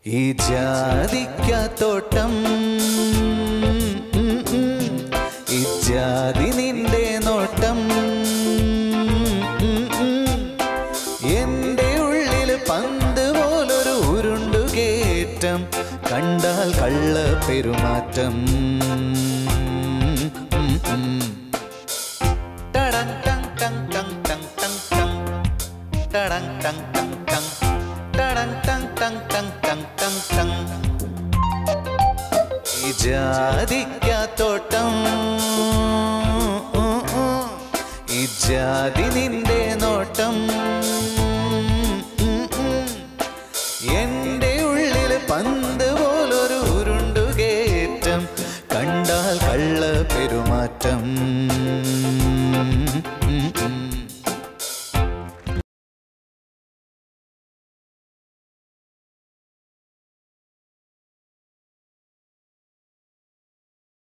ഈ ജാതിക്കാത്തോട്ടം ഉം, ഉം. ഈ ജാതി നിന്റെ നോട്ടം ഉം, ഉം. എന്റെ ഉള്ളിൽ പന്ത് പോലൊരു ഉരുണ്ടുകേറ്റം കണ്ടാൽ കള്ള പെരുമാറ്റം ഉം, ഉം. ടടം ടം ടം ടം ടം ടം ടം. ടടം ടം ടം ടം. ടടം ടം ടം ടം ടം ടം ടം. ഈ ജാതിക്കാത്തോട്ടം ഈ ജാതി നിന്റെ നോട്ടം എന്റെ ഉള്ളിൽ പന്ത് പോലൊരു ഉരുണ്ടുകേറ്റം കണ്ടാൽ കള്ള പെരുമാറ്റം